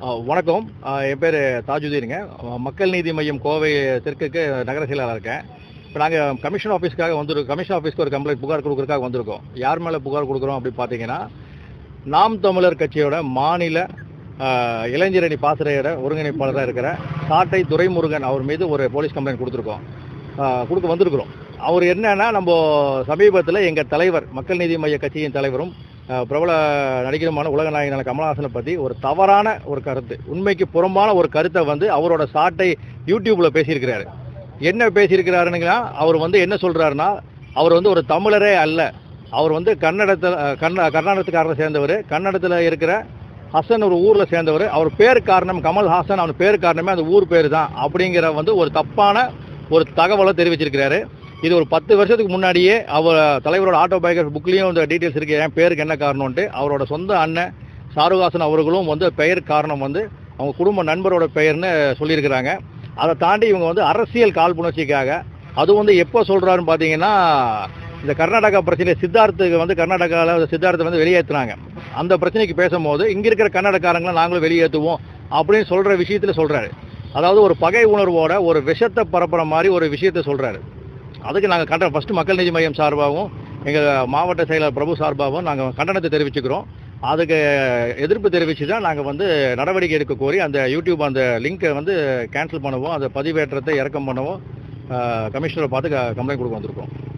ஆ, வணக்கம் ஆ, என் பேர் தாஜுதீனுங்க ஆ, மக்கள் நீதி மையம் கோவை தெற்குக்கு நகர செயலாளர் இருக்கேன் இப்போ நாங்கள் கமிஷன் ஆஃபீஸ்க்காக வந்துருக்கோம் கமிஷன் ஆஃபீஸ்க்கு ஒரு கம்ப்ளைண்ட் புகார் கொடுக்கறதுக்காக வந்திருக்கோம் யார் மேலே புகார் கொடுக்குறோம் அப்படி பார்த்தீங்கன்னா நாம் தமிழர் கட்சியோட மாநில ஆ, இளைஞரணி பாசறையோட ஒருங்கிணைப்பாளராக இருக்கிற சாட்டை துரைமுருகன் அவர் மீது ஒரு போலீஸ் கம்ப்ளைண்ட் கொடுத்துருக்கோம் ஆ, கொடுக்க வந்திருக்கிறோம் அவர் என்னன்னா நம்ம சமீபத்தில் எங்கள் தலைவர் மக்கள் நீதி மைய கட்சியின் தலைவரும் அஹ், பிரபல நடிகருமான உலக நாயகனான கமலஹாசனை பற்றி ஒரு தவறான ஒரு கருத்து உண்மைக்கு புறம்பான ஒரு கருத்தை வந்து அவரோட சாட்டை யூடியூப்ல பேசியிருக்கிறாரு என்ன பேசியிருக்கிறாருன்னா அவர் வந்து என்ன சொல்றாருன்னா அவர் வந்து ஒரு தமிழரே அல்ல அவர் வந்து கன்னடத்தில் அஹ், கர்நா கர்நாடகத்துக்காரரை சேர்ந்தவர் கன்னடத்தில் இருக்கிற ஹசன் ஒரு ஊரில் சேர்ந்தவர் அவர் பேர் காரணம் கமல் ஹாசன் அவன் பேர் காரணமே அந்த ஊர் பேர் தான் அப்படிங்கிற வந்து ஒரு தப்பான ஒரு தகவலை தெரிவிச்சிருக்கிறாரு இது ஒரு பத்து வருஷத்துக்கு முன்னாடியே அவர் தலைவரோட ஆட்டோபயோகிராஃபி புக்லேயும் இந்த டீட்டெயில்ஸ் இருக்கு என் பேருக்கு என்ன காரணம்ன்ட்டு அவரோட சொந்த அண்ணன் ஷாருஹாசன் அவர்களும் வந்து பெயர் காரணம் வந்து அவங்க குடும்ப நண்பரோட பெயர்னு சொல்லியிருக்கிறாங்க அதை தாண்டி இவங்க வந்து அரசியல் காழ்ப்புணர்ச்சிக்காக அது வந்து எப்போ சொல்கிறாருன்னு பார்த்தீங்கன்னா இந்த கர்நாடகா பிரச்சனை சித்தார்த்துக்கு வந்து கர்நாடகாவில் சித்தார்த்தை வந்து வெளியேற்றுனாங்க அந்த பிரச்சனைக்கு பேசும்போது இங்கே இருக்கிற கன்னடக்காரங்களை நாங்களும் வெளியேற்றுவோம் அப்படின்னு சொல்கிற விஷயத்தில் சொல்கிறாரு அதாவது ஒரு பகை உணர்வோட ஒரு விஷத்தை பரப்புற மாதிரி ஒரு விஷயத்தை சொல்கிறாரு அதுக்கு நாங்கள் கண்டன ஃபஸ்ட்டு மக்கள் நீதி மையம் சார்பாகவும் எங்கள் மாவட்ட செயலர் பிரபு சார்பாகவும் நாங்கள் கண்டனத்தை தெரிவிச்சுக்கிறோம் அதுக்கு எதிர்ப்பு தெரிவித்து தான் நாங்கள் வந்து நடவடிக்கை எடுக்க கோரி அந்த யூடியூப் அந்த லிங்கை வந்து கேன்சல் பண்ணவும் அந்த பதிவேற்றத்தை இறக்கம் பண்ணவும் கமிஷனரை பார்த்து கம்ப்ளைண்ட் கொடுக்க வந்திருக்கோம்